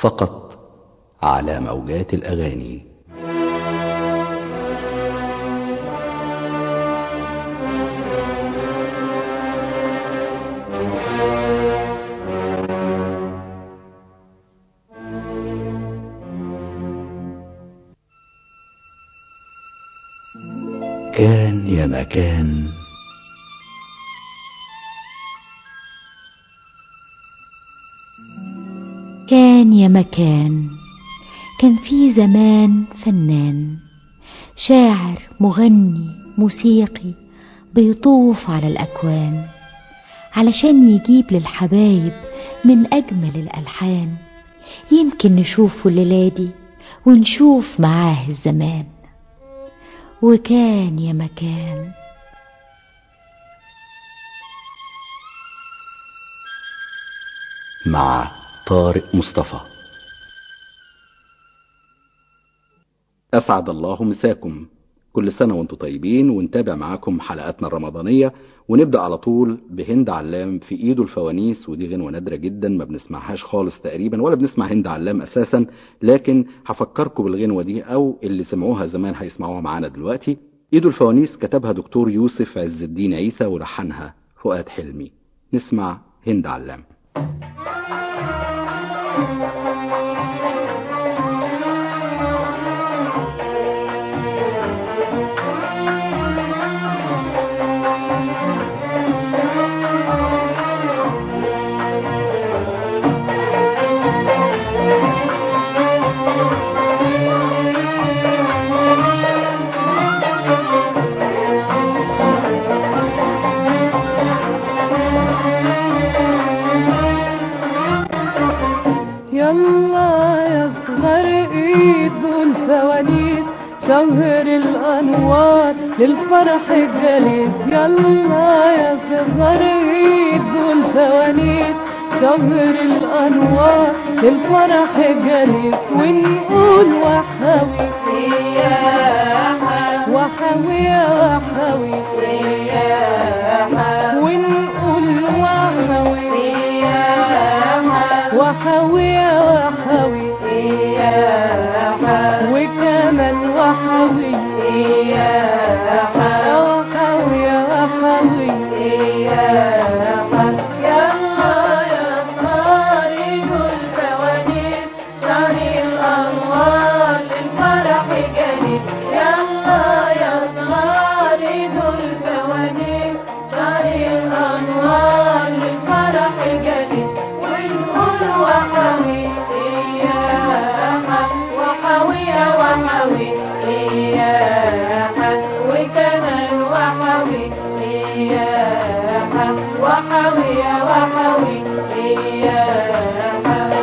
فقط على موجات الأغاني كان يا مكان كان يا مكان كان في زمان فنان شاعر مغني موسيقي بيطوف على الأكوان علشان يجيب للحبايب من أجمل الألحان يمكن نشوفه الليلة دي ونشوف معاه الزمان وكان يا مكان مع طارق مصطفى أسعد الله مساكم كل سنة وانتم طيبين ونتابع معاكم حلقاتنا الرمضانية ونبدأ على طول بهند علام في ايده الفوانيس ودي غنوة نادرة جدا ما بنسمعهاش خالص تقريبا ولا بنسمع هند علام اساسا لكن هفكركم بالغنوة دي او اللي سمعوها زمان هيسمعوها معانا دلوقتي ايده الفوانيس كتبها دكتور يوسف عز الدين عيسى ولحنها فؤاد حلمي نسمع هند علام يلا يا صغر ايد والفوانيس شهر الانوار للفرح جليس يلا يا صغر ايد والفوانيس شهر الانوار للفرح جليس ونقول وحاوي سياحة وحاوي يا وحاوي سياحة ونقول وحاوي سياحة وحاوي يا وحاوي سياحة وكمان وحاوي سياحة وحاوي يا وحاوي سياحة يلا يا طارق الفوانيس شهر الأنوار للفرح جريس يلا يا طارق الفوانيس شهر الأنوار للفرح جريس ونقول وحاوي سياحة وحاوي يا وحاوي سياحة وكمان وحاوي سياحة وحاوي يا وحاوي سياحة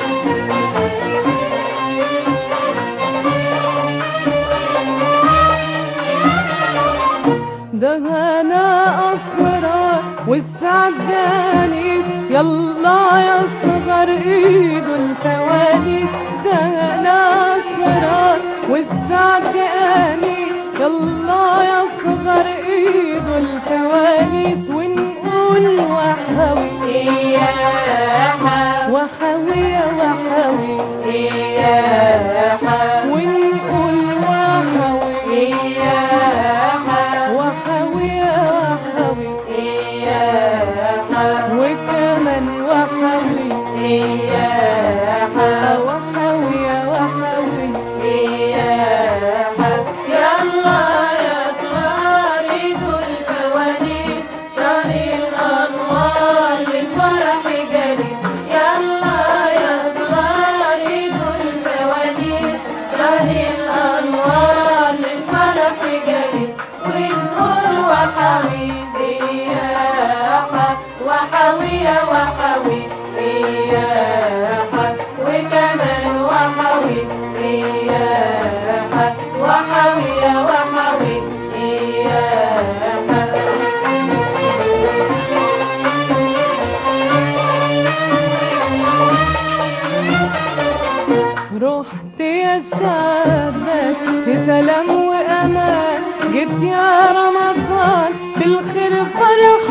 ده انا اسمرار والسعداني يلا يا صغر ايده الفوانيس ده انا اسمرار والسعداني يلا يا صغر ايده الفوانيس ونقول وحاوي سياحة وحاوي يا وحاوي سياحة ونقول وحاوي سياحة وحاوي يا وحاوي سياحة وكمان وحاوي سياحة وحاوي يا وحاوي سياحة يلا يا طارق الفوانيس شهر الأنوار للفرح جريس يلا يا طارق الفوانيس شهر الأنوار للفرح جريس ونقول وحاوي سياحة وحاوي يا وحاوي سياحة وكمان وحاوي سياحة وحاوي يا وحاوي سياحة رحت يا شابك في سلام وامان جيت يا رمضان بالخير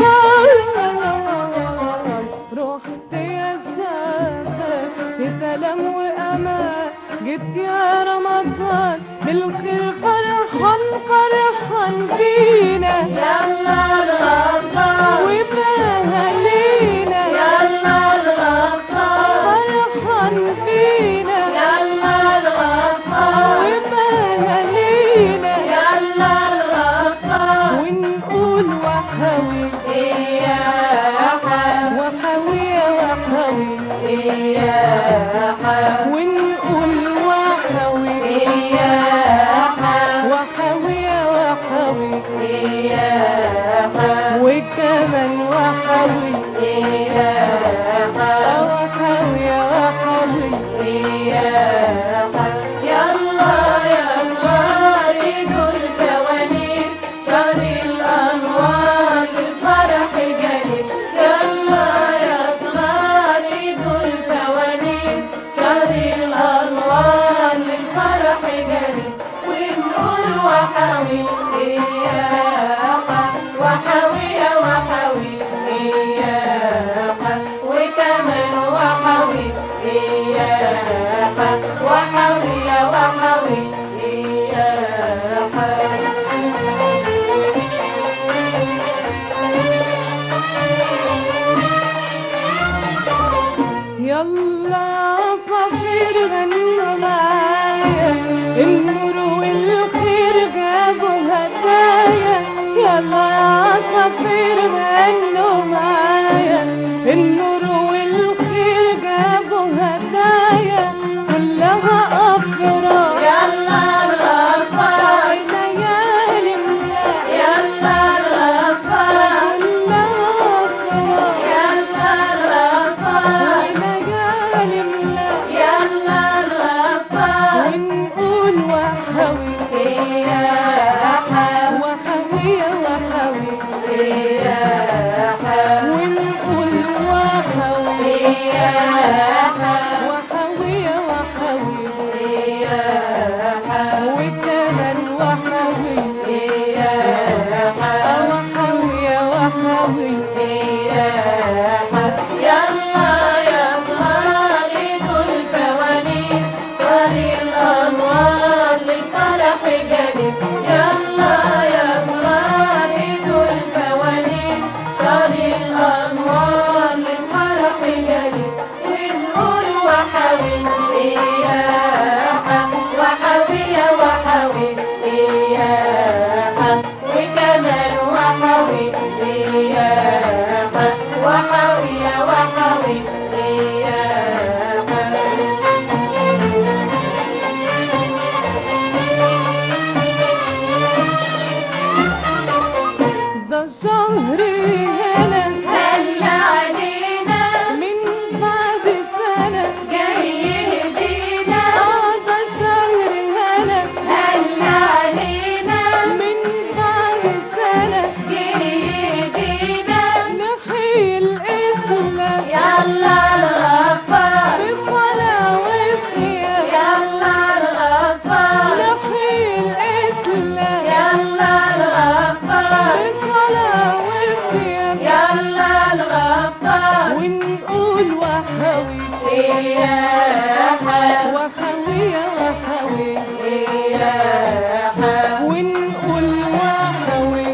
فرحان رحت يا شابك في سلام سلام وأمان جيت يا رمضان بالخير فرحان فرحان فينا يلا الغفار وبهالينا يلا الغفار فرحان فينا يلا الغفار وبهالينا يلا الغفار ونقول وحوي إياها وحوي وحوي إياها ونقول وحوي إياها وحوي وحوي إياها وكمان وحوي إياها وحوي وحوي إياها يلا يلا ريد الفوانيس شهر الأنوار للفرح جليل يلا يلا ريد الفوانيس شهر الأنوار للفرح جليل ونقول وحوي إياها وحوي يا وحوي إياها وكمان وحوي إياها وحوي يا وحوي إياها يلا فخير غنوا معايا النور والخير جابوا هدايا يلا يا فخير غنوا معايا النور والخير جابوا هدايا كلها أفراح يلا الغفار ليالي ملاح يلا الغفار كلها أفراح يلا الغفار ليالي ملاح يلا الغفار ونقول وحوي إياها وحوي وحوي إياها ونقول وحوي إياها وحوي وحوي إياها وكمان وحوي إياها وحوي وحوي إياها يلا يلا ريد الفوانيس شهر الأنوار للفرح جليل يلا يلا ريد الفوانيس شهر الأنوار للفرح جليل ونقول وحوي إياها وحوي يا وحوي إياها وكمان وحوي إياها وحوي يا وحوي إياها ده شهر هنا هل علينا من بعد سنة جاي يهدينا اه ده شهر هنا هل علينا من بعد سنة جاي يهدينا نحيي الإسلام يلا الغفار بالصلاة والصيام يلا الغفار نحيي الإسلام يلا الغفار بالصلاة والصيام يلا الغفار ونقول وحوي إياها وحوي وحوي إياها ونقول وحوي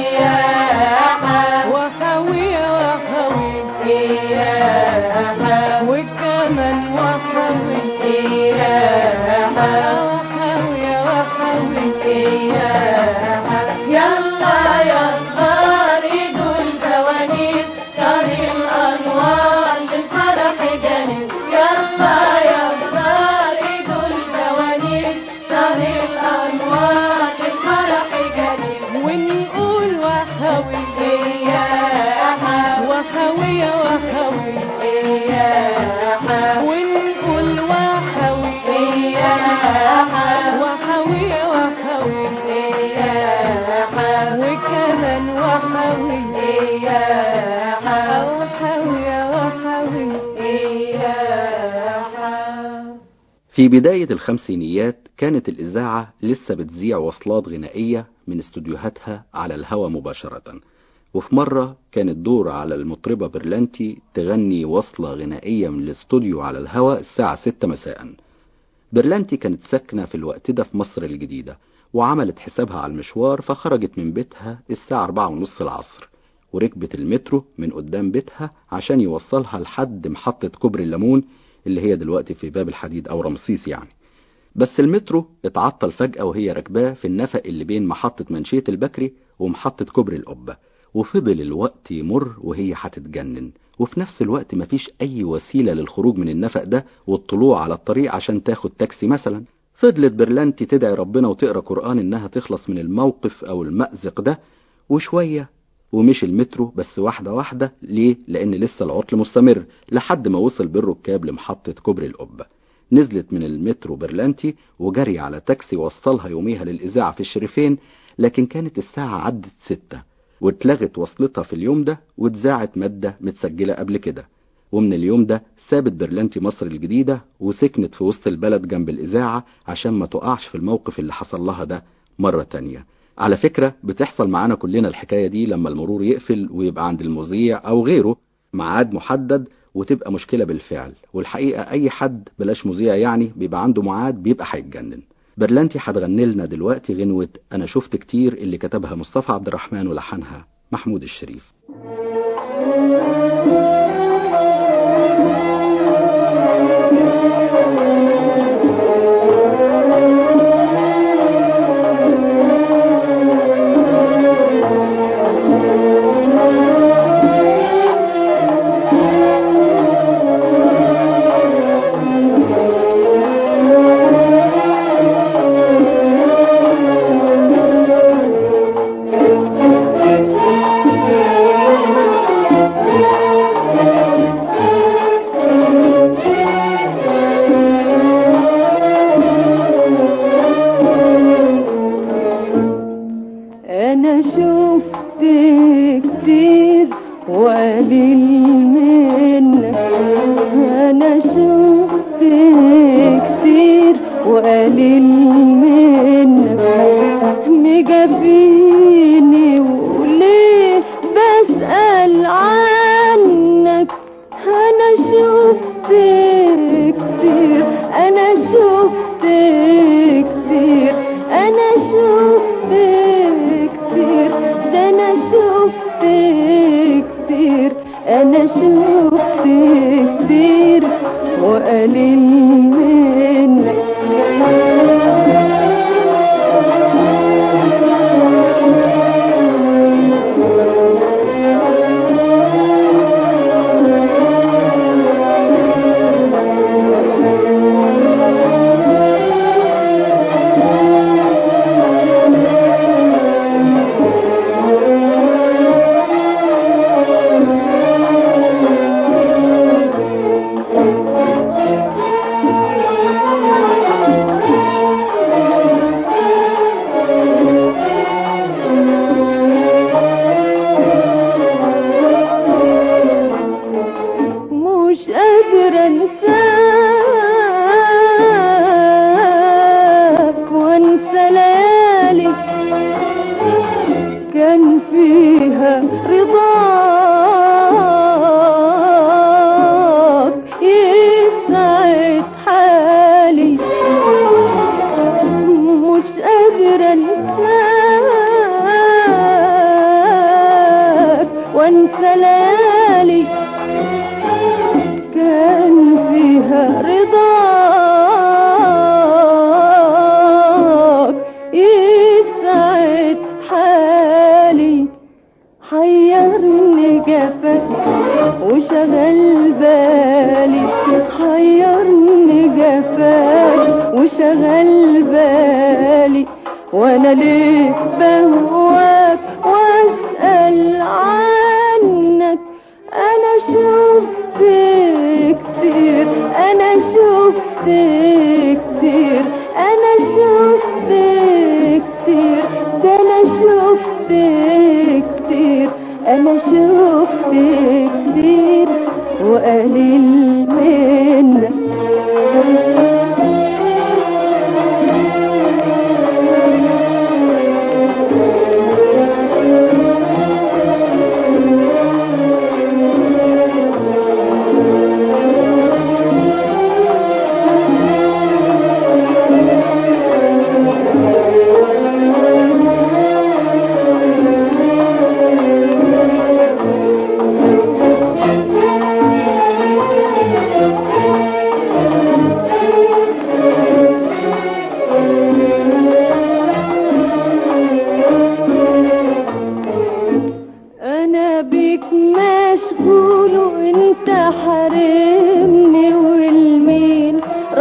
إياها وحوي وحوي إياها وكمان وحوي إياها وحوي وحوي إياها يلا يلا ريد الفوانيس شهر الأنوار للفرح جليل يلا يلا ريد الفوانيس شهر الأنوار للفرح جليل ونقول وحوي إياها وحوي وحوي إياها ونقول وحوي إياها وحوي وحوي إياها وكمان وحوي إياها وحوي وحوي إياها في بداية الخمسينيات كانت الإذاعة لسه بتذيع وصلات غنائية من استوديوهاتها على الهوا مباشرة وفي مرة كانت دور على المطربة برلانتي تغني وصلة غنائية من الاستوديو على الهواء الساعة 6 مساء برلانتي كانت ساكنة في الوقت ده في مصر الجديدة وعملت حسابها على المشوار فخرجت من بيتها الساعة أربعة ونص العصر وركبت المترو من قدام بيتها عشان يوصلها لحد محطة كوبري الليمون اللي هي دلوقتي في باب الحديد أو رمسيس يعني بس المترو اتعطل فجأة وهي راكباه في النفق اللي بين محطة منشية البكري ومحطة كوبري القبة وفضل الوقت يمر وهي هتتجنن وفي نفس الوقت مفيش أي وسيلة للخروج من النفق ده والطلوع على الطريق عشان تاخد تاكسي مثلا فضلت برلانتي تدعي ربنا وتقرا قرآن إنها تخلص من الموقف أو المأزق ده وشوية ومشي المترو بس واحدة واحدة ليه؟ لأن لسه العطل مستمر لحد ما وصل بالركاب لمحطة كوبري القبة نزلت من المترو برلانتي وجري على تاكسي وصلها يوميها للإذاعة في الشريفين لكن كانت الساعة عدت ستة واتلغت وصلتها في اليوم ده واتذاعت مادة متسجلة قبل كده ومن اليوم ده سابت برلانتي مصر الجديدة وسكنت في وسط البلد جنب الإذاعة عشان ما تقعش في الموقف اللي حصل لها ده مرة تانية على فكرة بتحصل معانا كلنا الحكاية دي لما المرور يقفل ويبقى عند المذيع أو غيره ميعاد محدد وتبقى مشكلة بالفعل والحقيقة أي حد بلاش مذيع يعني بيبقى عنده ميعاد بيبقى هيتجنن برلانتي هتغني لنا دلوقتي غنوة أنا شفت كتير اللي كتبها مصطفى عبد الرحمن ولحنها محمود الشريف انا شفت كتير وقليل منك انا شفت كتير وقليل منك مجابيني وليه بسأل عنك انا شفت كتير انا شفت كتير انا شفت كتير ده انا شفت كتير انا شفت كتير وقليل منك مش قادرة انساك وانسى ليالي كان فيها رضاك يسعد حالي مش قادرة انساك وانسى ليالي كان فيها رضاك يسعد حالي حيرني جفاك وشغل بالي حيرني جفاك وشغل بالي وانا ليه بهواك واسأل عنك انا شفت كتير انا شفت كتير انا شفت كتير ده انا شفت كتير انا شفت كتير وقليل منك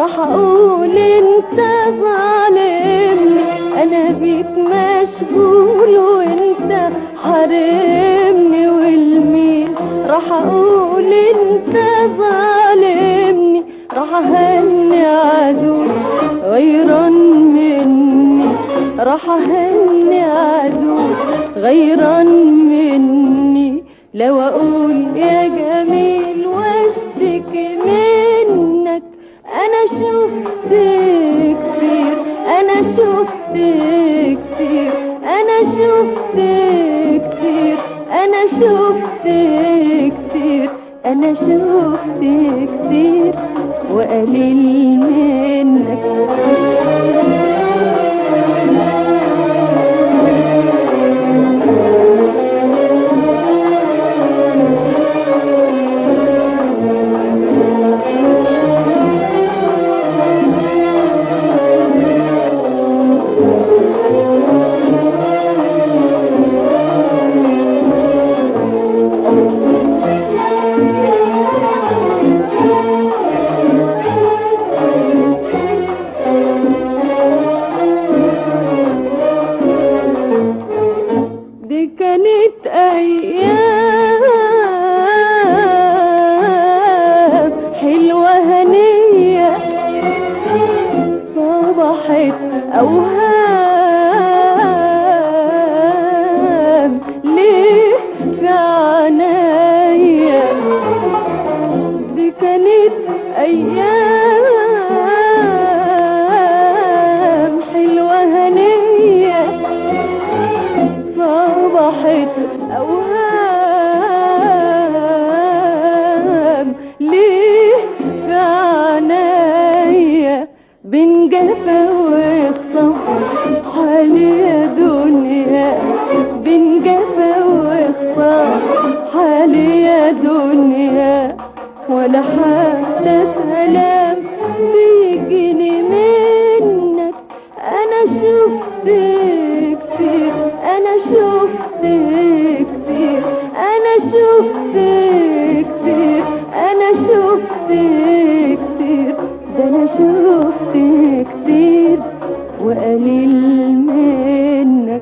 راح اقول انت ظالمني انا بيك مشغول وانت حارمني والمين راح اقول انت ظالمني راح اهني عدو غيرا مني راح اهني عدو غيرا مني لو اقول يا جميل واشتكي منك انا شفت كتير انا شفت كتير انا شفت كتير انا شفت كتير انا شفت كتير وقليل منك دي كانت أيام حلوة هنية صبحت أوهام ليه في عنايا دي كانت أيام حلوة هنية صبحت أوهام ليه في عنايا بين جفا والصبر حالي يا دنيا بين جفا والصبر حالي يا دنيا ولا حتى سلام بيجيني منك انا شفت كتير انا شفت كتير انا شفت كتير انا شفت كتير ده انا شفت كتير وقليل منك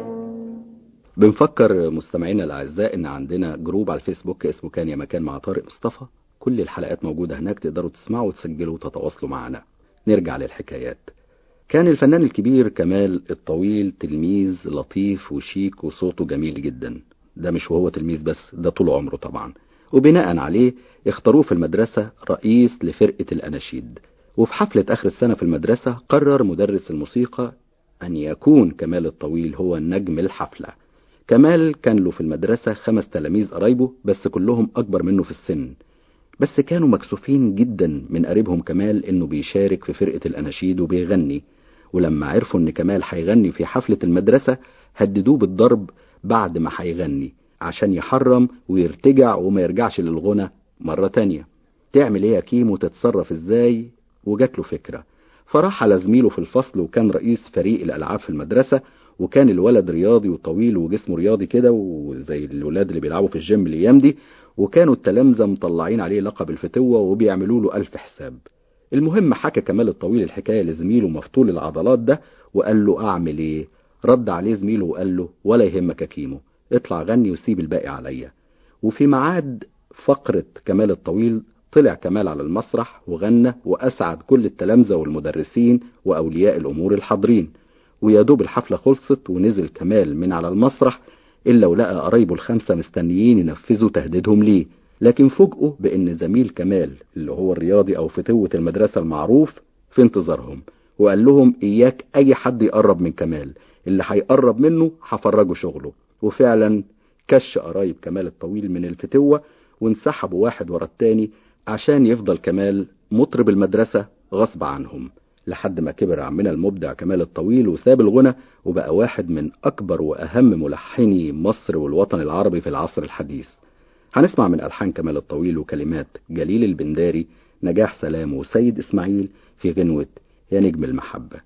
بنفكر مستمعينا الاعزاء ان عندنا جروب على الفيسبوك اسمه كان يا مكان مع طارق مصطفى كل الحلقات موجودة هناك تقدروا تسمعوا وتسجلوا وتتواصلوا معنا نرجع للحكايات كان الفنان الكبير كمال الطويل تلميذ لطيف وشيك وصوته جميل جدا ده مش وهو تلميذ بس ده طول عمره طبعا وبناء عليه اختاروه في المدرسة رئيس لفرقة الأناشيد وفي حفلة آخر السنة في المدرسة قرر مدرس الموسيقى أن يكون كمال الطويل هو نجم الحفلة كمال كان له في المدرسة خمس تلاميذ قرايبه بس كلهم أكبر منه في السن بس كانوا مكسوفين جدا من قريبهم كمال إنه بيشارك في فرقة الأناشيد وبيغني ولما عرفوا إن كمال هيغني في حفلة المدرسة هددوه بالضرب بعد ما هيغني عشان يحرم ويرتجع وما يرجعش للغنى مرة تانية تعمل ايه يا كيمو تتصرف ازاي وجات له فكرة فراح على زميله في الفصل وكان رئيس فريق الألعاب في المدرسة وكان الولد رياضي وطويل وجسمه رياضي كده وزي الولاد اللي بيلعبوا في الجيم الايام دي وكانوا التلامذة مطلعين عليه لقب الفتوة وبيعملوا له ألف حساب المهم حكى كمال الطويل الحكاية لزميله مفتول العضلات ده وقال له أعمل إيه رد عليه زميله وقال له ولا يهمك يا كيمو اطلع غني وسيب الباقي عليا وفي ميعاد فقرة كمال الطويل طلع كمال على المسرح وغنى وأسعد كل التلامذة والمدرسين وأولياء الأمور الحاضرين ويا دوب الحفلة خلصت ونزل كمال من على المسرح إلا ولقى قرايبه الخمسة مستنيين ينفذوا تهديدهم ليه لكن فوجئوا بأن زميل كمال اللي هو الرياضي أو فتوة المدرسة المعروف في انتظارهم وقال لهم إياك أي حد يقرب من كمال اللي هيقرب منه هفرجه شغله وفعلا كش قرايب كمال الطويل من الفتوة وانسحبوا واحد ورا التاني عشان يفضل كمال مطرب المدرسة غصب عنهم لحد ما كبر عمنا المبدع كمال الطويل وساب الغنى وبقى واحد من أكبر وأهم ملحني مصر والوطن العربي في العصر الحديث هنسمع من ألحان كمال الطويل وكلمات جليل البنداري نجاح سلام وسيد إسماعيل في غنوة يا نجم المحبة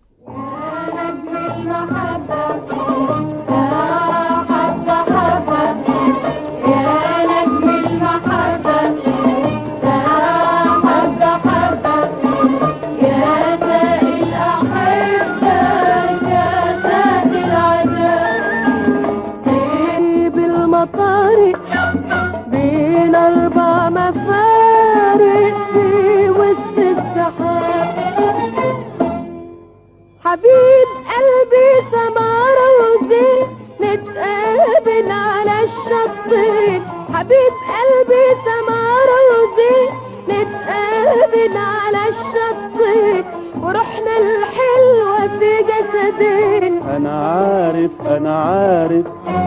نجم المحبة يا حبة حبة يا نجم المحبة يا حبة حبة يا حبيب قلبي سمارة وزين نتقابل على الشطين حبيب قلبي سمارة وزين نتقابل على الشطين ورحنا الحلوة في جسدين انا عارف انا عارف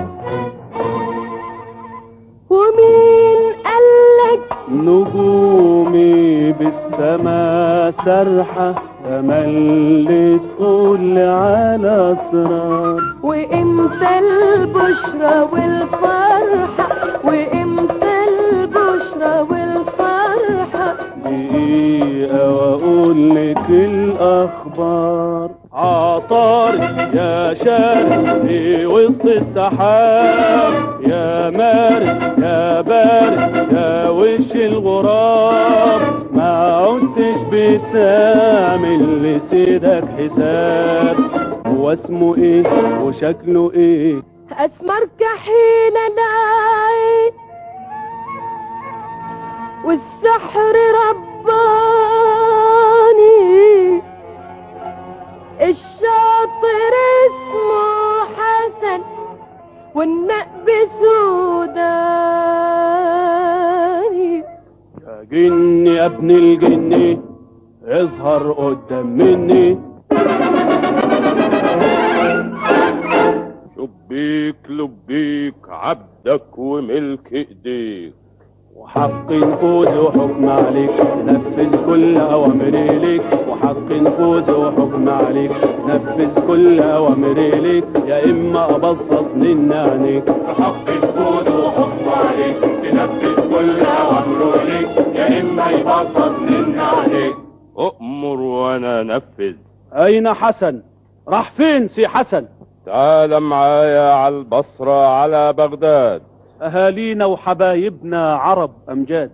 ومين قالك نجومي بالسما سرحة تملي تقول على اسرار وامتى البشرى والفرحة وامتى البشرى والفرحة دقيقة واقول لك الاخبار عطار يا شارع في وسط السحاب يا مارد يا بارد يا وش الغراب ما عدتش بتعمل لسيدك حساب هو اسمه ايه وشكله ايه اسمر كحيل ناي والسحر رباني الشاطر اسمه حسن والنقب سوداني يا جني يا ابن الجني اظهر قدام مني شبيك لبيك عبدك وملك ايديك وحق نفوذ وحكم عليك نفذ كل اوامري ليك وحق نفوذ وحكم عليك نفذ كل اوامري ليك يا اما ابصص من عينيك وحق نفوذ وحكم عليك تنفذ كل اوامري ليك يا اما يبصص من عينيك أؤمر وأنا نفذ اين حسن راح فين سي حسن تعال معايا على البصرة على بغداد اهالينا وحبايبنا عرب امجاد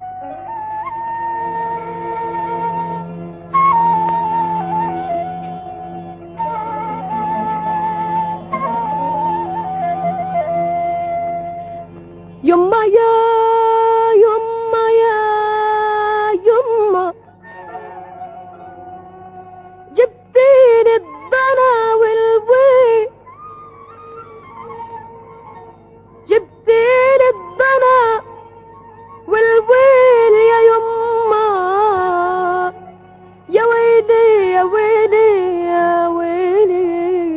يما يا يما يا يما جبتيلي الضنا والويل جبتيلي الضنا والويل يا يما يا ويلي يا ويلي يا ويلي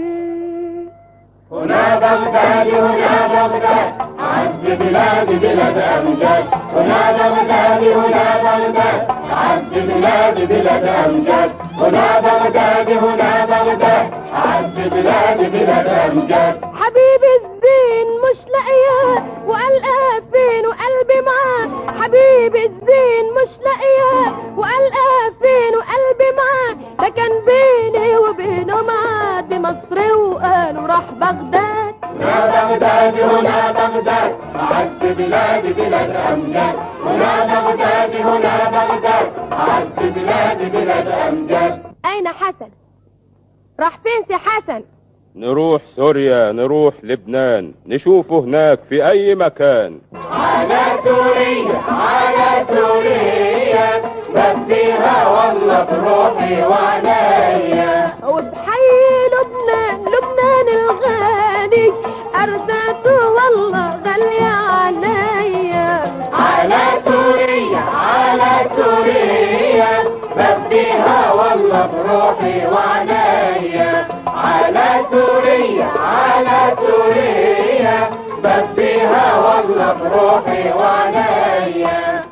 هنا بغداد هنا بغداد عز بلاد بلاد أمجاد هنا بغداد هنا بغداد عز بلاد بلاد أمجاد هنا بغداد هنا بغداد عز بلاد بلاد أمجاد حبيبي الزين مش لاقياه وقلقاه فين وقلبي معاه حبيبي الزين مش لاقياه وقلقاه فين وقلبي معاه ده كان بيني وبينه ميعاد بمصر وقالوا راح بغداد هنا بغداد هنا بغداد عز بلاد بلاد أمجاد هنا بغداد هنا بغداد عز بلاد بلاد أمجاد اين حسن راح فين سي حسن نروح سوريا نروح لبنان نشوفه هناك في أي مكان على سوريا على سوريا بديها والله بروحي وعنايا وبحي لبنان لبنان الغالي ارزاته والله غالية عليا على سوريا على سوريا بديها والله بروحي وعنايا على سوريا على سوريا بديها والله بروحي وعنايا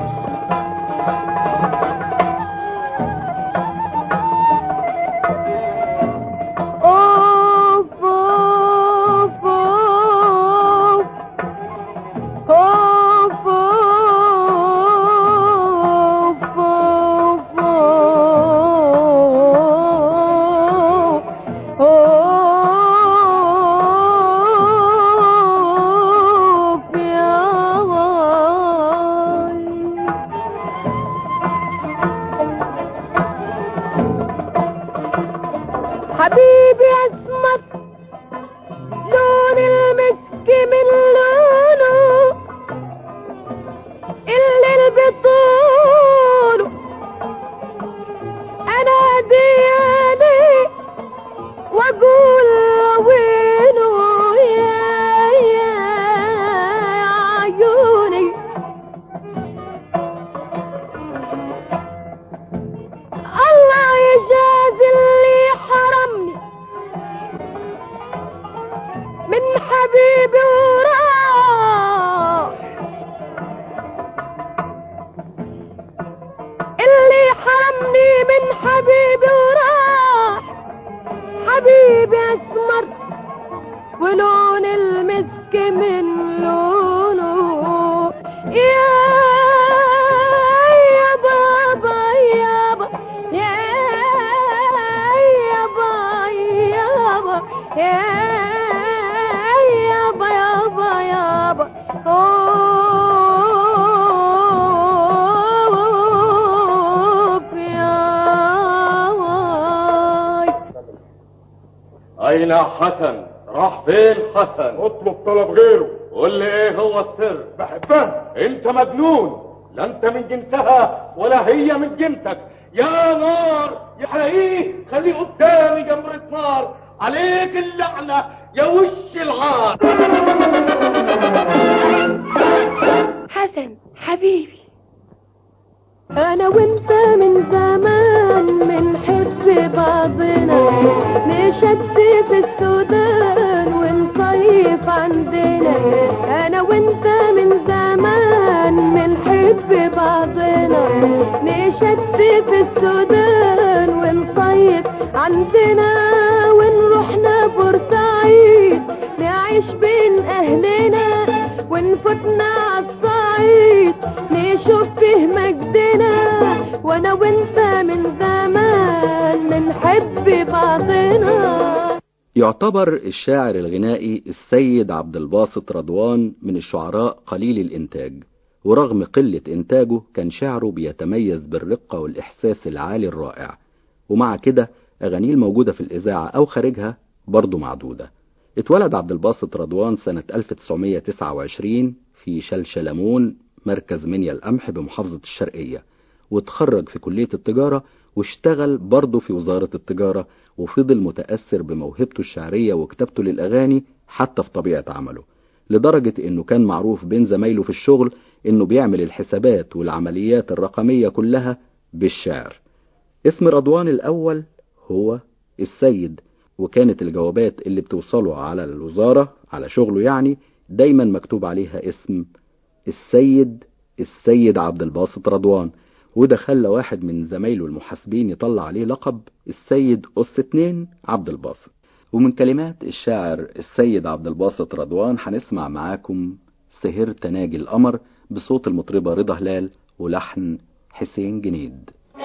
اوف اوف اوف اوف اوف اوف اوف يا غالي حبيبي اسمك لون المسك من لونه اللي بطوله انا ديالي واقول وينه يا يا عيوني الله يجازي اللي حرمني من حبيبي وراح اللي حرمني من حبيبي وراح حبيبي اسمر ولون المسك من لونه يا يا بابا يابا يا يابا يابا يا يابا يابا يابا أوف يا واي أين حسن؟ راح فين حسن؟ اطلب طلب غيره قول لي إيه هو السر؟ بحبها أنت مجنون لا أنت من جنسها ولا هي من جنسك يا نار يا حلاقيه خليه قدامي جمرة نار عليك اللعنة يا وش العار حسن حبيبي انا وانت من زمان بنحب بعضنا نشد في السودان ونصيف عندنا انا وانت من زمان بنحب بعضنا نشد في السودان ونصيف عندنا ونروحنا بورسعيد نعيش بين اهلنا ونفوتنا عالصعيد نشوف فيه مجدنا وانا وانت من زمان بنحب بعضنا يعتبر الشاعر الغنائي السيد عبد الباسط رضوان من الشعراء قليل الإنتاج ورغم قلة إنتاجه كان شعره بيتميز بالرقة والإحساس العالي الرائع ومع كده أغانيه الموجودة في الإذاعة أو خارجها برضه معدودة اتولد عبد الباسط رضوان سنة 1929 في شلشلمون مركز منيا القمح بمحافظة الشرقية واتخرج في كلية التجارة واشتغل برضه في وزارة التجارة وفضل متأثر بموهبته الشعرية وكتابته للأغاني حتى في طبيعة عمله لدرجة انه كان معروف بين زمايله في الشغل انه بيعمل الحسابات والعمليات الرقمية كلها بالشعر اسم رضوان الأول هو السيد وكانت الجوابات اللي بتوصله على الوزارة على شغله يعني دايما مكتوب عليها اسم السيد السيد عبد الباسط رضوان وده خلى واحد من زمايله المحاسبين يطلع عليه لقب السيد أس اتنين عبد الباسط ومن كلمات الشاعر السيد عبد الباسط رضوان هنسمع معاكم سهرت ناجي القمر بصوت المطربة رضا هلال ولحن حسين جنيد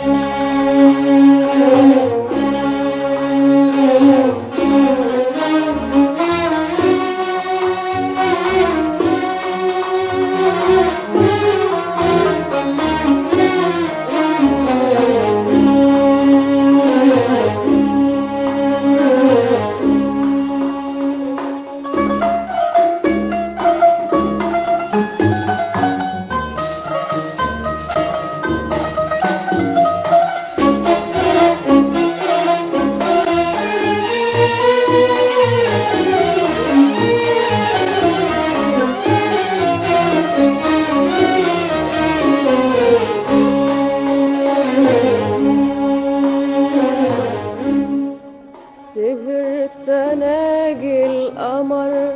سهرت اناجي القمر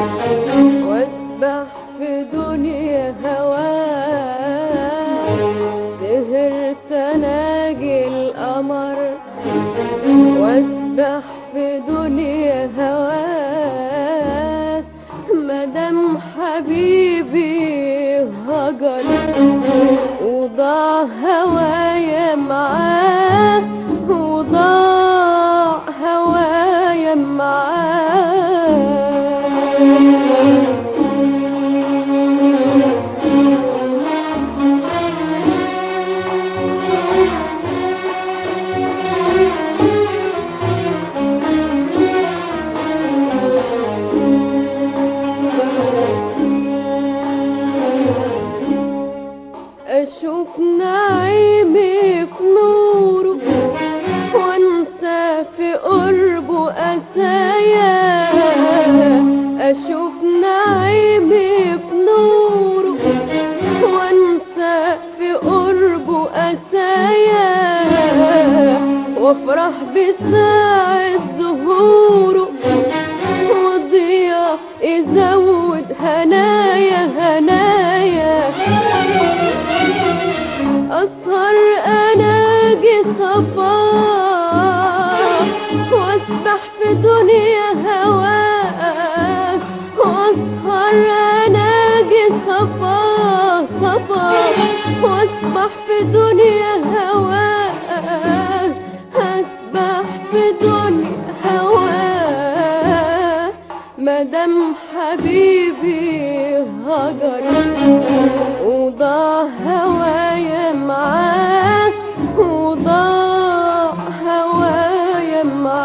واسبح في دنيا هواه سهرت اناجي القمر واسبح في دنيا هواه مدام حبيبي هجر وضاع هوايا معاه وضاع هوايا أشوف نعيمي في نور يفرح بساعة ظهوره والضياء يزود هنايا هنايا أسهر أناجي صفاه واسبح في دنيا هواه واسهر أناجي صفاه صفاه واسبح في دنيا هواه أسبح في دنيا هواه مدام حبيبي هجر وضاع هوايا معاه وضاع هوايا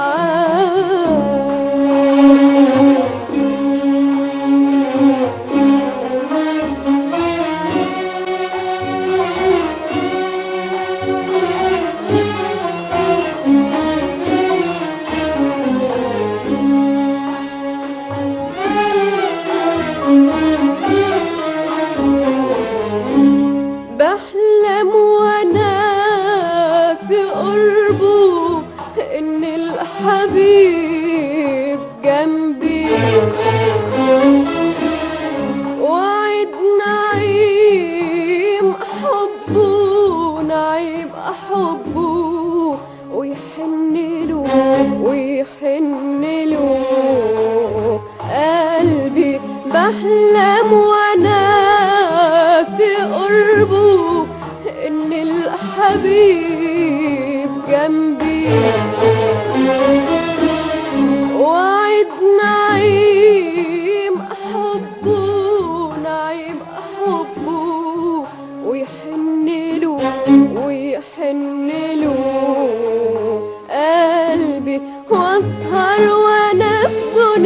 بحلم وانا في قربه ان الحبيب جنبي وعد نعيم حبه نعيم حبه ويحن له ويحن له قلبي بحلم وانا في قربه ان الحبيب جنبي وعد نعيم حبه نعيم حبه ويحن له ويحن له قلبي واسهر وانا في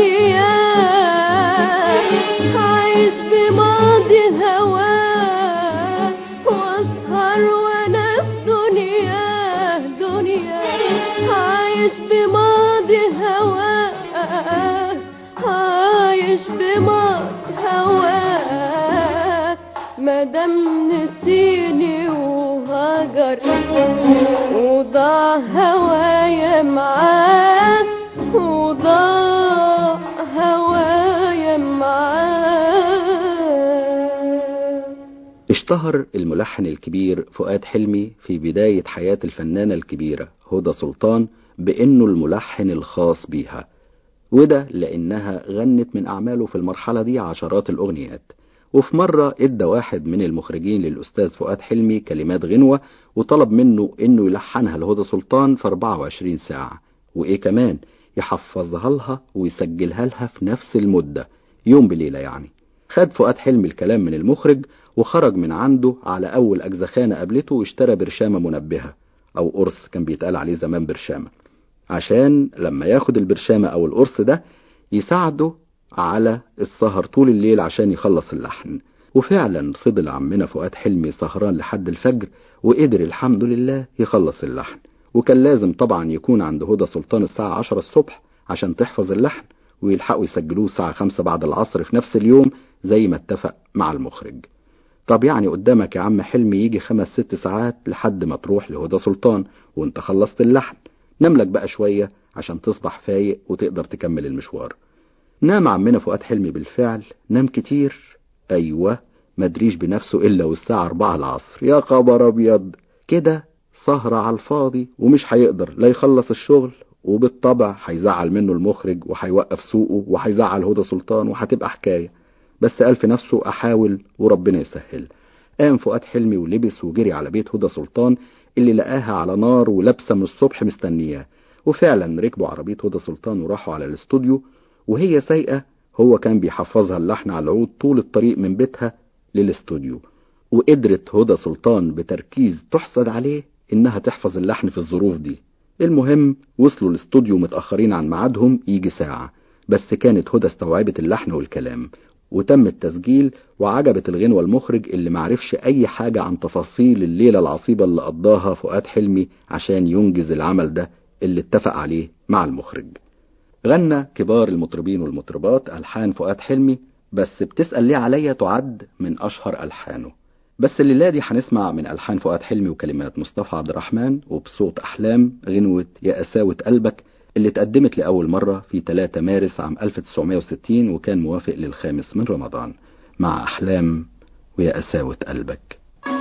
دنياه عايش بماضي هواه واسهر وانا في دنياه دنياه عايش بماضي هواه عايش بماضي هواه مادام نسيني وهجر وضاع هوايا معاه وضاع هوايا معاه اشتهر الملحن الكبير فؤاد حلمي في بداية حياة الفنانة الكبيرة هدى سلطان بأنه الملحن الخاص بيها وده لأنها غنت من أعماله في المرحلة دي عشرات الأغنيات وفي مرة ادى واحد من المخرجين للأستاذ فؤاد حلمي كلمات غنوة وطلب منه انه يلحنها لهدى سلطان في 24 ساعة وايه كمان يحفظها لها ويسجلها لها في نفس المدة يوم بليلة يعني خد فؤاد حلمي الكلام من المخرج وخرج من عنده على أول أجزخانة قابلته واشترى برشامة منبهة أو قرص كان بيتقال عليه زمان برشامة عشان لما ياخد البرشامة أو القرص ده يساعده على السهر طول الليل عشان يخلص اللحن وفعلا فضل عمنا فؤاد حلمي سهران لحد الفجر وقدر الحمد لله يخلص اللحن وكان لازم طبعا يكون عند هدى سلطان الساعة 10 الصبح عشان تحفظ اللحن ويلحقوا يسجلوه الساعة 5 بعد العصر في نفس اليوم زي ما اتفق مع المخرج طب يعني قدامك يا عم حلمي يجي خمس ست ساعات لحد ما تروح لهدى سلطان وانت خلصت اللحن نملك بقى شوية عشان تصبح فايق وتقدر تكمل المشوار نام عمنا فؤاد حلمي بالفعل نام كتير ايوه مدريش بنفسه الا والساعة اربعة العصر يا خبر ابيض كده سهرة على الفاضي ومش هيقدر لا يخلص الشغل وبالطبع هيزعل منه المخرج وهيوقف سوقه وهيزعل هدى سلطان وهتبقى حكاية بس قال في نفسه احاول وربنا يسهل قام فؤاد حلمي ولبس وجري على بيت هدى سلطان اللي لقاها على نار ولابسه من الصبح مستنياه وفعلا ركبوا عربية هدى سلطان وراحوا على الاستوديو وهي سايقة هو كان بيحفظها اللحن على العود طول الطريق من بيتها للاستوديو وقدرت هدى سلطان بتركيز تحسد عليه انها تحفظ اللحن في الظروف دي المهم وصلوا الاستوديو متأخرين عن ميعادهم يجي ساعة بس كانت هدى استوعبت اللحن والكلام وتم التسجيل وعجبت الغنوة المخرج اللي معرفش أي حاجة عن تفاصيل الليلة العصيبة اللي قضاها فؤاد حلمي عشان ينجز العمل ده اللي اتفق عليه مع المخرج غنى كبار المطربين والمطربات ألحان فؤاد حلمي بس بتسأل ليه عليا تعد من أشهر ألحانه بس الليلة دي هنسمع من ألحان فؤاد حلمي وكلمات مصطفى عبد الرحمن وبصوت أحلام غنوة يا قساوة قلبك اللي اتقدمت لأول مرة في 3 مارس عام 1960 وكان موافق للخامس من رمضان مع أحلام ويا قساوة قلبك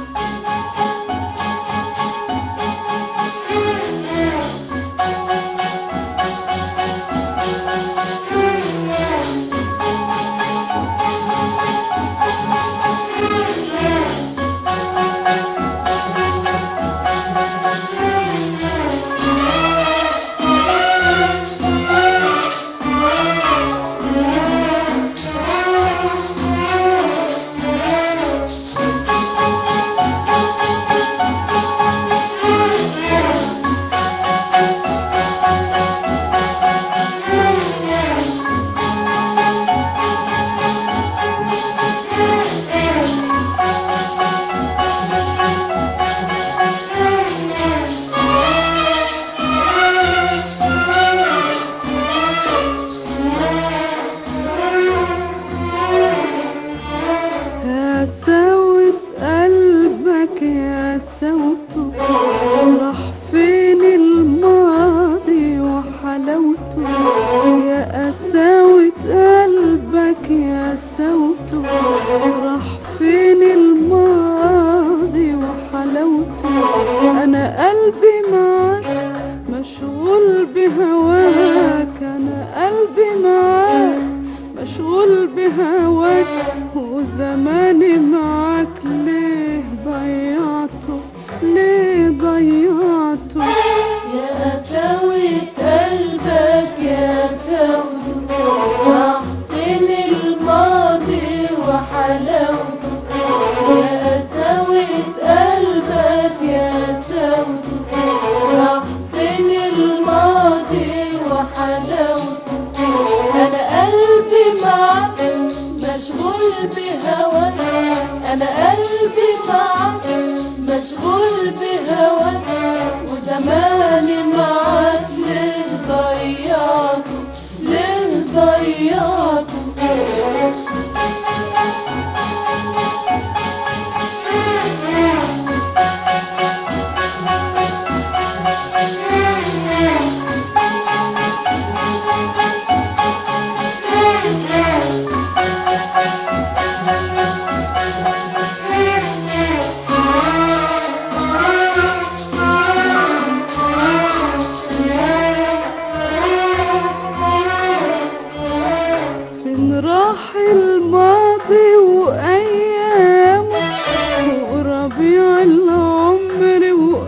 يا سوت قلبك يا سوته راح فين الماضي وحلاوته يا قساوة قلبك يا سوته راح فين الماضي وحلاوته انا قلبي معاك مشغول بهواك انا قلبي معاك مشغول بهواك وزماني معاك ليه ضيعته ليه ضيعته يا قساوة قلبك يا سود راح فين الماضي وحلاوته يا قساوة قلبك يا سود راح فين الماضي وحلاوته أنا قلبي معاك مشغول بهواك أنا قلبي معاك مشغول بهواك وزماني معاك ليه ضيعته ليه ضيعته فين راح الماضي وأيامه وربيع العمر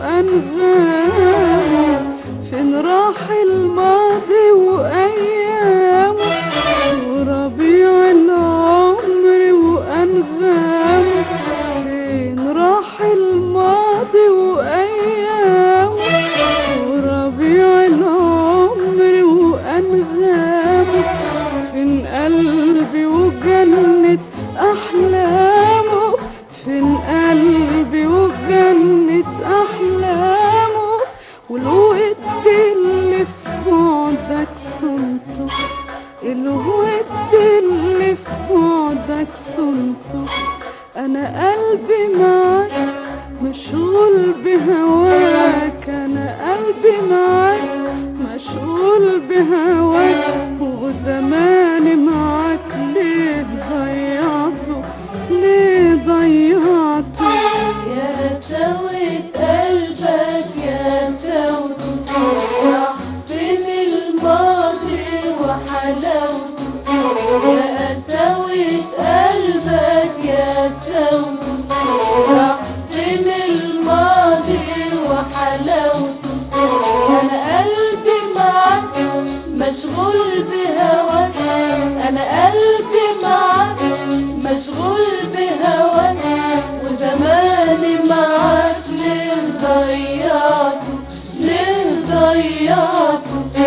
وأنغامه فين راح الماضي وأيامه وربيع العمر وأنغامه فين راح الماضي وأيامه وربيع العمر وأنغامه فين قلبي وجنة أحلامه فين قلبي وجنة أحلامه والود اللي في بعدك صنته الود اللي في بعدك صنته أنا قلبي معاك مشغول بهواك أنا قلبي معاك مشغول بهواك وزماني معاك ليه ضيعته ليه ضيعته يا سوي قلبك يا سود راح فين الماضي وحلاوته يا سوي قلبك يا سود راح فين الماضي وحلاوته انا قلبي معاك مشغول بهواك انا قلبي معاك مشغول بهواك وزماني معاك ليه ضيعته ليه ضيعته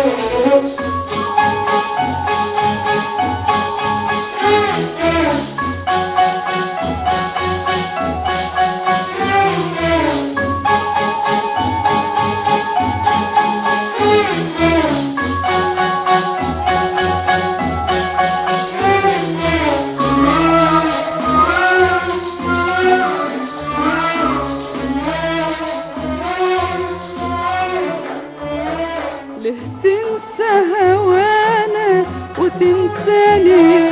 ليه تنسى هوانا وتنساني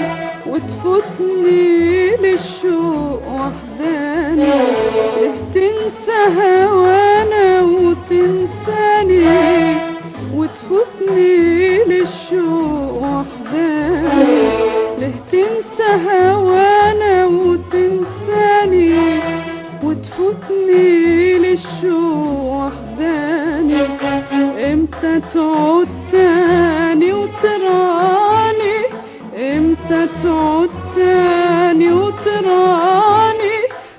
وتفوتني للشوق وحداني ليه تنسى هوانا وتنساني وتفوتني للشوق وحداني ليه تنسى هوانا وتنساني وتفوتني للشوق وحداني امتى تعود تاني وتراني امتى تعود تاني وتراني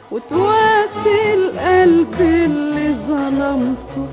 وتواسي القلب اللي ظلمته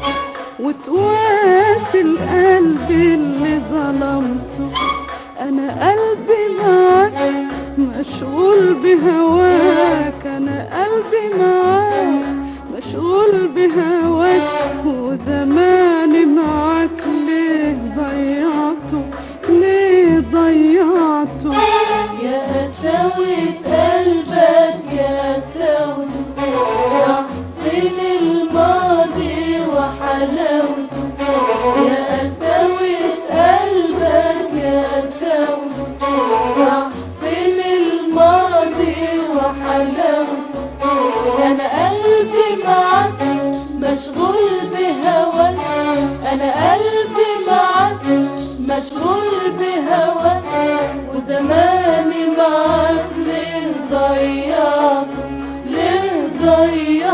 وتواسي القلب اللي ظلمته انا قلبي معاك مشغول بهواك انا قلبي معاك مشغول بهواك وزماني معاك ليه ضيعته ليه ضيعته يا قساوة قلبك يا قساوته راح فين الماضي وحلاوته يا قساوة قلبك يا قساوته راح فين الماضي وحلاوته أنا قلبي معاك مشغول بهواك أنا قلبي معاك مشغول بهواك وزماني معاك ليه ضيعته ليه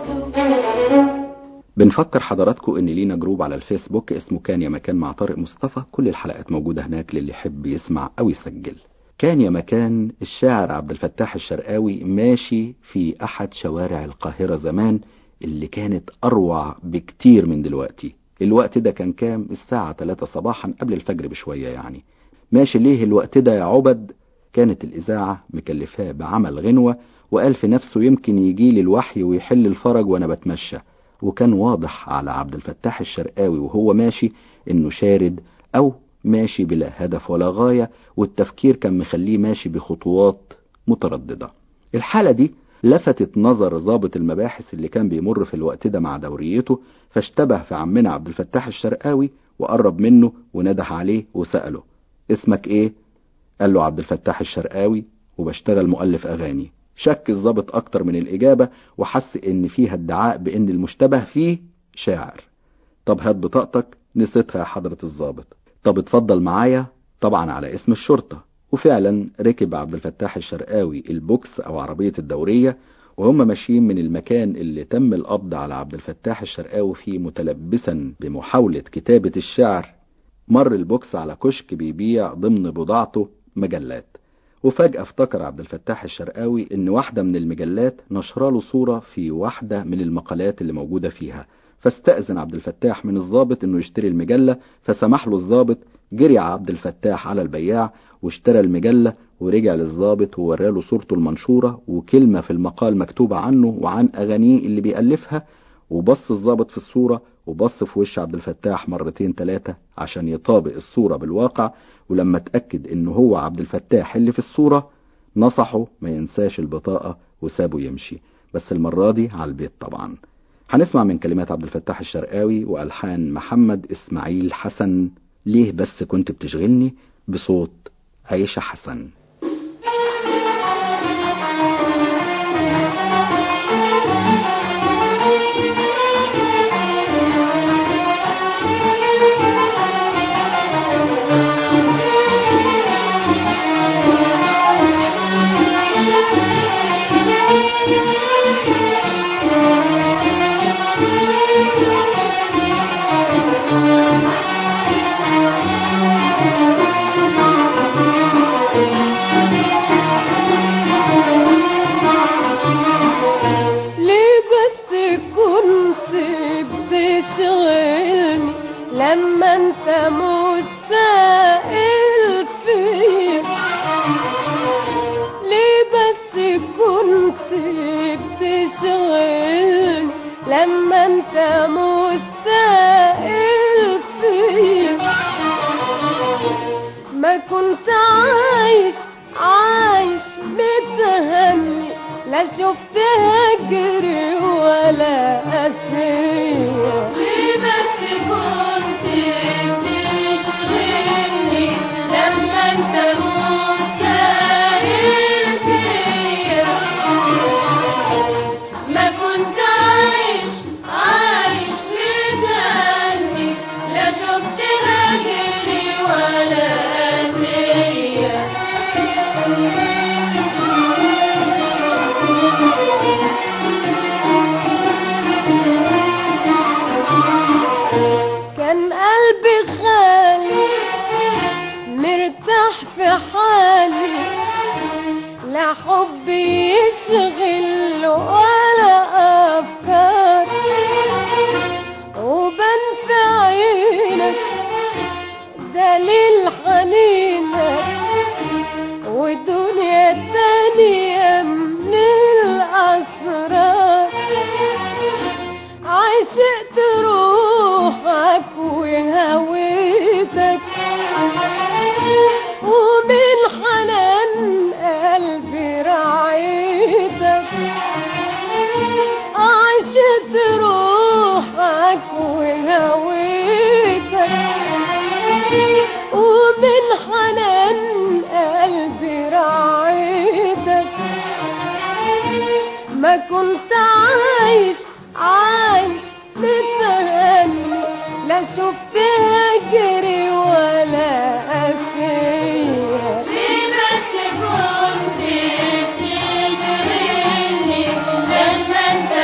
ضيعته بنفكر حضراتكم ان لينا جروب على الفيسبوك اسمه كان يا مكان مع طارق مصطفى كل الحلقات موجودة هناك للي يحب يسمع او يسجل كان يا مكان الشاعر عبد الفتاح الشرقاوي ماشي في احد شوارع القاهرة زمان اللي كانت اروع بكتير من دلوقتي الوقت ده كان كام الساعة 3 صباحا قبل الفجر بشوية يعني ماشي ليه الوقت ده يا عبد كانت الإذاعة مكلفاه بعمل غنوة وقال في نفسه يمكن يجيلي الوحي ويحل الفرج وأنا بتمشى وكان واضح على عبد الفتاح الشرقاوي وهو ماشي إنه شارد أو ماشي بلا هدف ولا غاية والتفكير كان مخليه ماشي بخطوات مترددة الحالة دي لفتت نظر ضابط المباحث اللي كان بيمر في الوقت ده مع دوريته فاشتبه في عمنا عبد الفتاح الشرقاوي وقرب منه ونده عليه وسأله اسمك ايه قال له عبد الفتاح الشرقاوي وبشتغل مؤلف اغاني شك الضابط اكتر من الاجابة وحس ان فيها ادعاء بان المشتبه فيه شاعر طب هات بطاقتك نسيتها يا حضرة الضابط طب اتفضل معايا طبعا على اسم الشرطة وفعلا ركب عبد الفتاح الشرقاوي البوكس او عربية الدورية وهم ماشيين من المكان اللي تم القبض على عبد الفتاح الشرقاوي فيه متلبسا بمحاولة كتابة الشعر مر البوكس على كشك بيبيع ضمن بضاعته مجلات وفجأة افتكر عبد الفتاح الشرقاوي ان واحدة من المجلات نشراله صورة في واحدة من المقالات اللي موجودة فيها فاستأذن عبد الفتاح من الضابط انه يشتري المجلة فسمح له الضابط جري عبد الفتاح على البياع واشترى المجلة ورجع للضابط ووراله صورته المنشورة وكلمة في المقال مكتوبة عنه وعن أغانيه اللي بيألفها وبص الضابط في الصورة وبص في وش عبد الفتاح مرتين تلاتة عشان يطابق الصورة بالواقع ولما اتأكد انه هو عبد الفتاح اللي في الصورة نصحه ما ينساش البطاقة وسابه يمشي بس المرة دي على البيت طبعا هنسمع من كلمات عبد الفتاح الشرقاوي وألحان محمد إسماعيل حسن ليه بس كنت بتشغلني بصوت عيشة حسن ليه بس كنت بتشغلني لما انت مستقل فيا ليه بس كنت بتشغلني لما انت مستقل فيا ما كنت عايش عايش متهني لا شفت هجري ولا أسير ليه بس كنت قلبي خالي مرتاح في حالي لا حب يشغل ولا أفكار وبان في عينك دليل حنينك ودنيا تانية من الأسرار عشقت روحك وهويتك ومن حنان قلبي رعيتك عشقت روحك وهويتك ومن حنان قلبي رعيتك ما كنت عايش عايش متهني لا شفت هجري ولا أفيا ليه بس كنت بتشغلني لما انت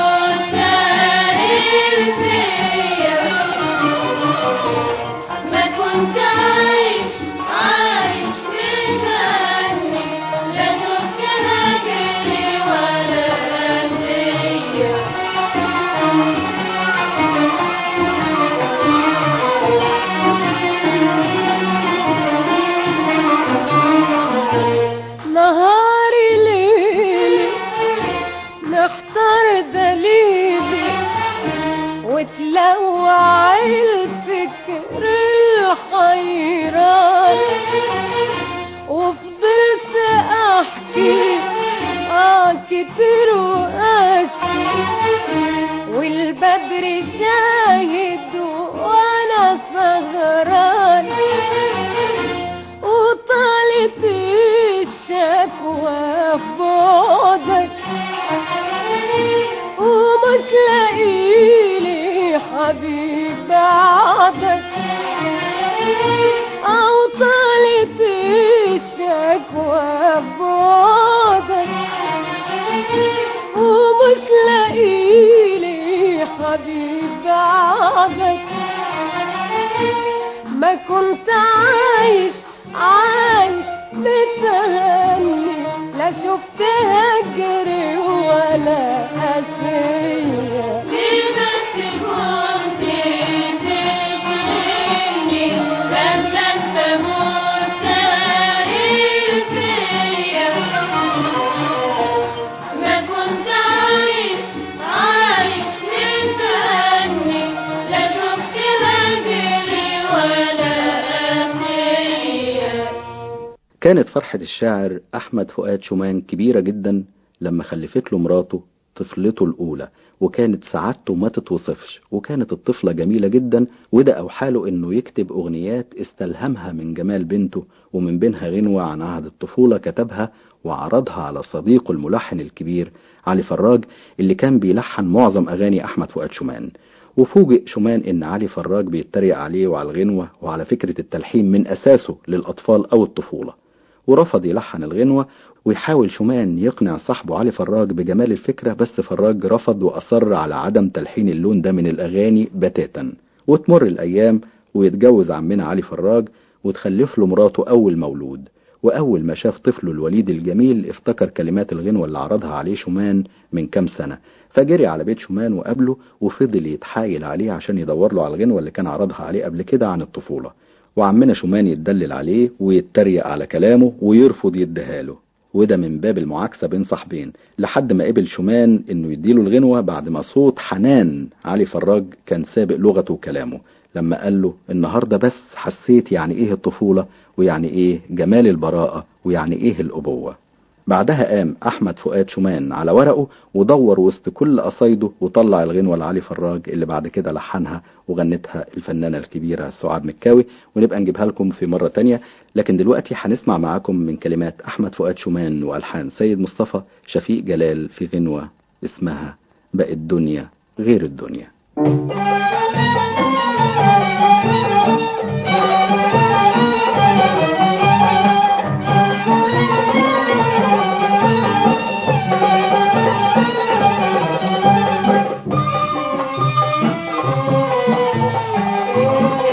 مستقل فيا ما كنت عايش عايش متهني لا شفت هجري ولا أذية نهاري ليلي محتار دليلي وتلوع الفكر الحيران وفضلت احكي اه كتير واشكي والبدر شاهد وانا سهران وطالت الشكوى في بعدك ومش لاقيلي حبيب بعدك أو طالت الشكوى في بعدك ومش لاقيلي حبيب بعدك ما كنت عايش عايش متهني لا شفت هجري ولا أسية ليه بس كنت بتشغلني لما انت مستقل فيا ما كنت عايش عايش متهني لا شفت هجري ولا أذية كانت فرحة الشاعر أحمد فؤاد شومان كبيرة جدا لما خلفت له مراته طفلته الأولى وكانت سعادته ما تتوصفش وكانت الطفلة جميلة جدا وده أوحاله إنه يكتب أغنيات استلهمها من جمال بنته ومن بينها غنوة عن عهد الطفولة كتبها وعرضها على صديقه الملحن الكبير علي فراج اللي كان بيلحن معظم أغاني أحمد فؤاد شومان وفوجئ شومان إن علي فراج بيتريق عليه وعلى الغنوة وعلى فكرة التلحين من أساسه للأطفال أو الطفولة ورفض يلحن الغنوة ويحاول شومان يقنع صاحبه علي فراج بجمال الفكرة بس فراج رفض وأصر على عدم تلحين اللون ده من الأغاني بتاتا وتمر الأيام ويتجوز عمنا علي فراج وتخلف له مراته أول مولود وأول ما شاف طفله الوليد الجميل افتكر كلمات الغنوة اللي عرضها عليه شومان من كام سنة فجري على بيت شومان وقابله وفضل يتحايل عليه عشان يدور له على الغنوة اللي كان عرضها عليه قبل كده عن الطفولة وعمنا شومان يتدلل عليه ويتريق على كلامه ويرفض يديها له وده من باب المعاكسة بين صاحبين لحد ما قبل شومان انه يديله الغنوة بعد ما صوت حنان علي فراج كان سابق لغته وكلامه لما قال له النهاردة بس حسيت يعني ايه الطفولة ويعني ايه جمال البراءة ويعني ايه الأبوة بعدها قام أحمد فؤاد شومان على ورقه ودور وسط كل قصايده وطلع الغنوة لعلي فراج اللي بعد كده لحنها وغنتها الفنانة الكبيرة سعاد مكاوي ونبقى نجيبها لكم في مرة تانية لكن دلوقتي هنسمع معاكم من كلمات أحمد فؤاد شومان وألحان سيد مصطفى شفيق جلال في غنوة اسمها بقت الدنيا غير الدنيا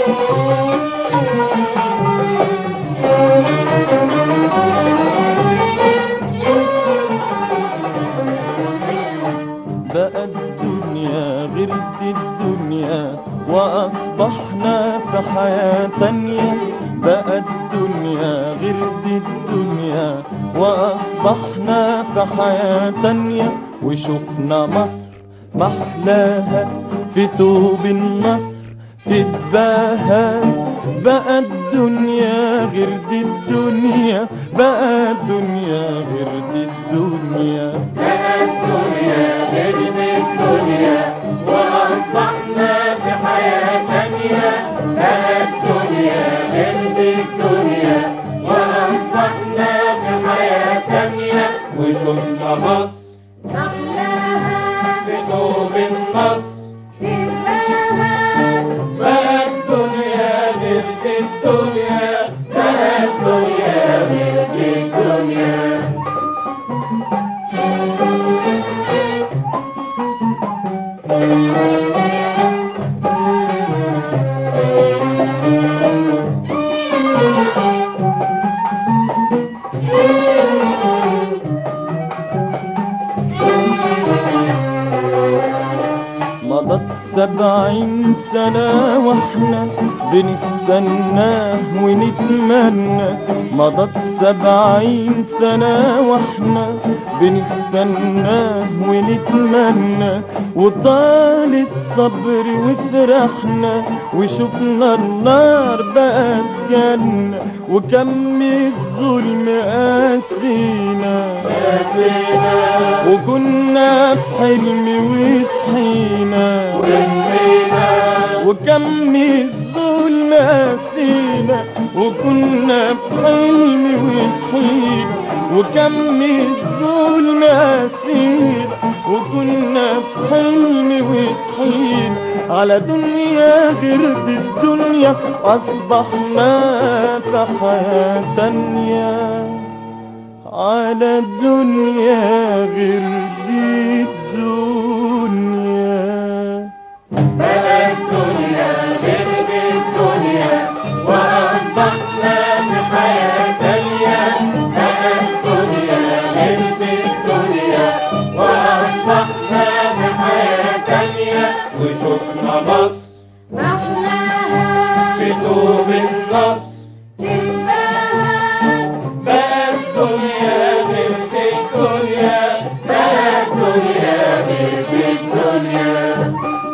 بقى الدنيا غير دي الدنيا وأصبحنا في حياة تانية بقى الدنيا غير دي الدنيا وأصبحنا في حياة تانية وشفنا مصر محلاها في توب النصر تتباهى بقى الدنيا غير دي الدنيا بقى الدنيا غير دي الدنيا الدنيا غير الدنيا وأصبحنا في حياة تانية بقى الدنيا غير الدنيا وأصبحنا في حياة تانية وشفنا مصر في توب النصر بقى الدنيا غير دي الدنيا بقى الدنيا غير دي الدنيا مضت سبعين سنة واحنا بنستناه ونتمنى مضت سبعين سنة واحنا بنستناه ونتمنى وطال الصبر وفرحنا وشفنا النار بقت جنة وكم الظلم قاسينا وكنا في حلم وصحينا وكم الظلم قاسينا وكنا في حلم وصحينا وكم الظلم قاسينا وكنا في حلم وصحينا على دنيا غير دي الدنيا أصبحنا في حياة تانية على الدنيا غير دي الدنيا بقى الدنيا غير الدنيا وأصبحنا في حياة تانية بقى الدنيا غير الدنيا وأصبحنا في حياة تانية وشفنا مصر في توب النصر بقى الدنيا غير دي الدنيا بقى الدنيا غير الدنيا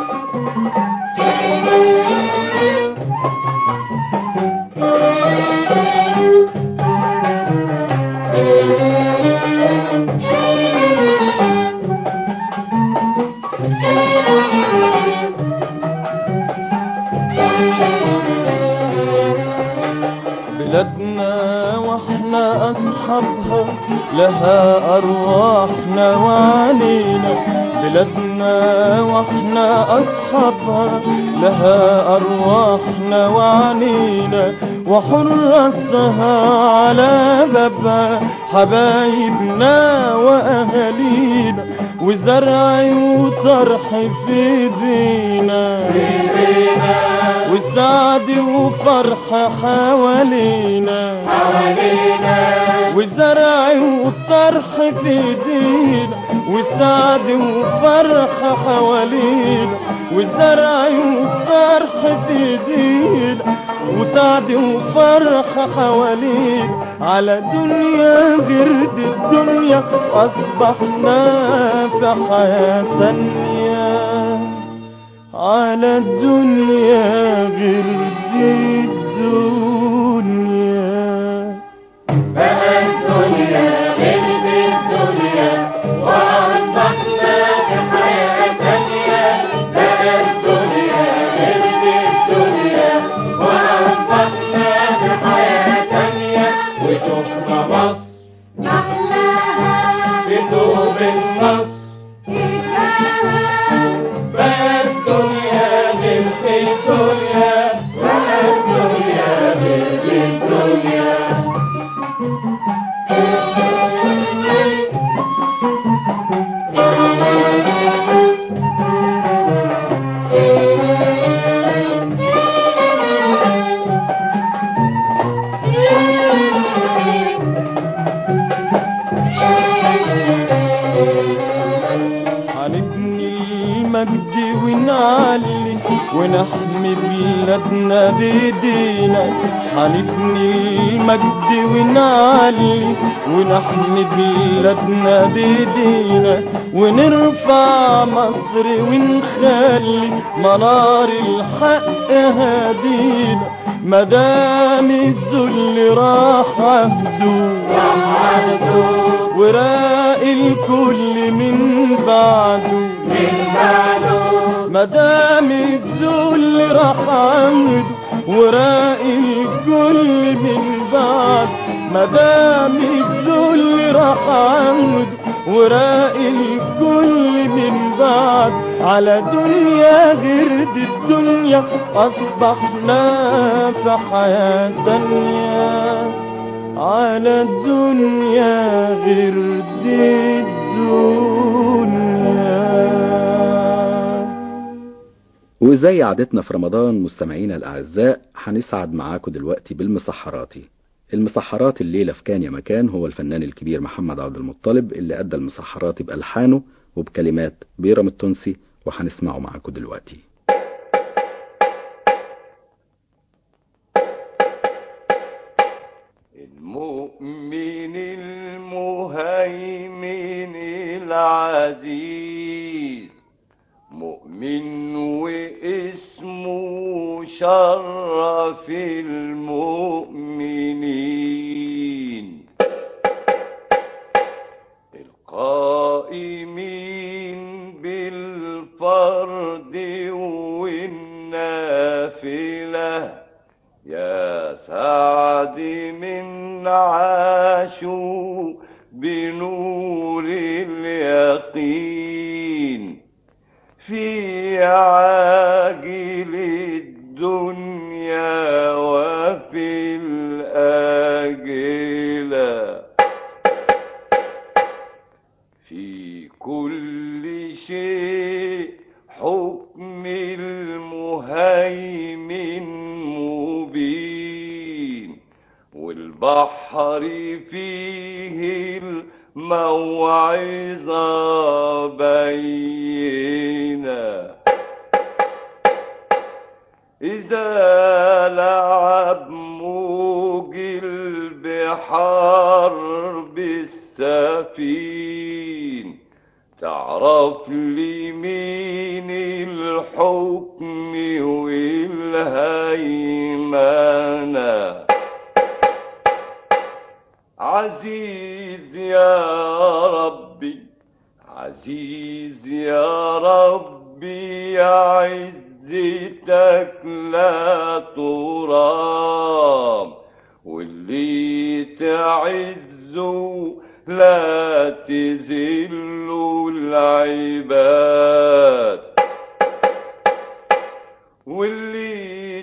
بلادنا واحنا اصحابها لها ارواحنا وعنينا بلادنا واحنا اصحابها لها ارواحنا وعنينا وحرسها على بابها حبايبنا واهالينا وزرع وطرح في ايدينا وسعد وفرح حوالينا وزرع وطرح في ايدينا وسعد وفرح حوالينا وزرع وفرح في ايدينا وسعد وفرح حوالينا على دنيا غير دي الدنيا أصبحنا في حياة تانية على الدنيا غير دي الدنيا بقى الدنيا غير الدنيا وأصبحنا في حياة تانية بقى الدنيا غير الدنيا وأصبحنا في حياة تانية وشفنا مصر في توب النصر بقى الدنيا غير دي الدنيا بقى بلادنا بيدينا هنبني المجد ونعلي ونحمي بلادنا بيدينا ونرفع مصر ونخلي منار الحق هادينا مدام الذل راح عهده وراقي الكل من بعده مدام الذل راح عهده وراقي الكل من بعد مدام الذل راح عهده وراقي الكل من بعد على دنيا غير دي الدنيا أصبحنا في حياة تانية على الدنيا غير دي الدنيا وزي عادتنا في رمضان مستمعينا الأعزاء هنسعد معاكم دلوقتي بالمسحراتي المسحرات الليلة في كان يا مكان هو الفنان الكبير محمد عبد المطلب اللي أدى المسحراتي بألحانه وبكلمات بيرم التونسي وهنسمعه معاكم دلوقتي المؤمن المهيمن العزيز مؤمن واسمه شرف المؤمنين القائمين بالفرد والنافله يا سعد من عاشوا بنور اليقين في عاجل الدنيا وفي الآجلة في كل شيء حكم المهيمن مبين والبحر فيه الموعظة بينه إذا لعب موج البحار بالسفين تعرف لي مين الحكم والهيمنة عزيز يا ربي عزيز يا ربي يا عزتك لا ترام واللي تعزه لا تذل العباد واللي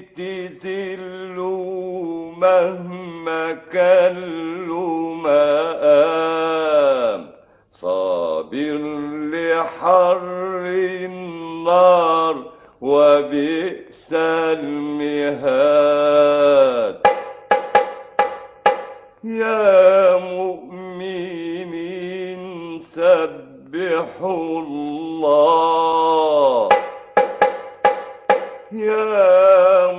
تذله مهما كان له مقام صابر لحر النار وبئس المهاد يا مؤمنين سبحوا الله يا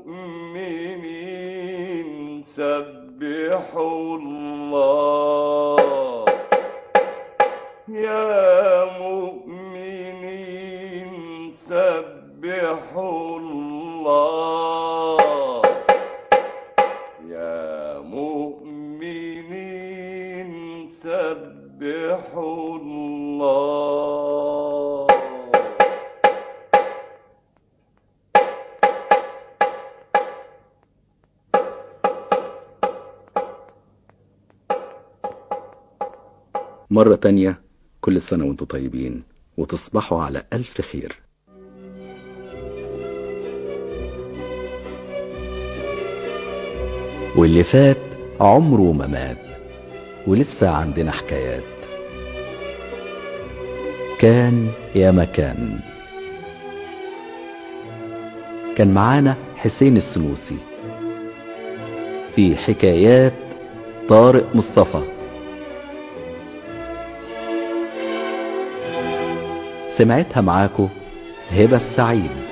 مؤمنين سبحوا الله يا مؤمنين سبحوا الله يا مؤمنين سبحوا الله مرة تانية كل سنة وانتم طيبين وتصبحوا على ألف خير واللي فات عمره ما مات ولسه عندنا حكايات كان يا مكان كان معانا حسين السنوسي في حكايات طارق مصطفى سمعتها معاكو هبة السعيد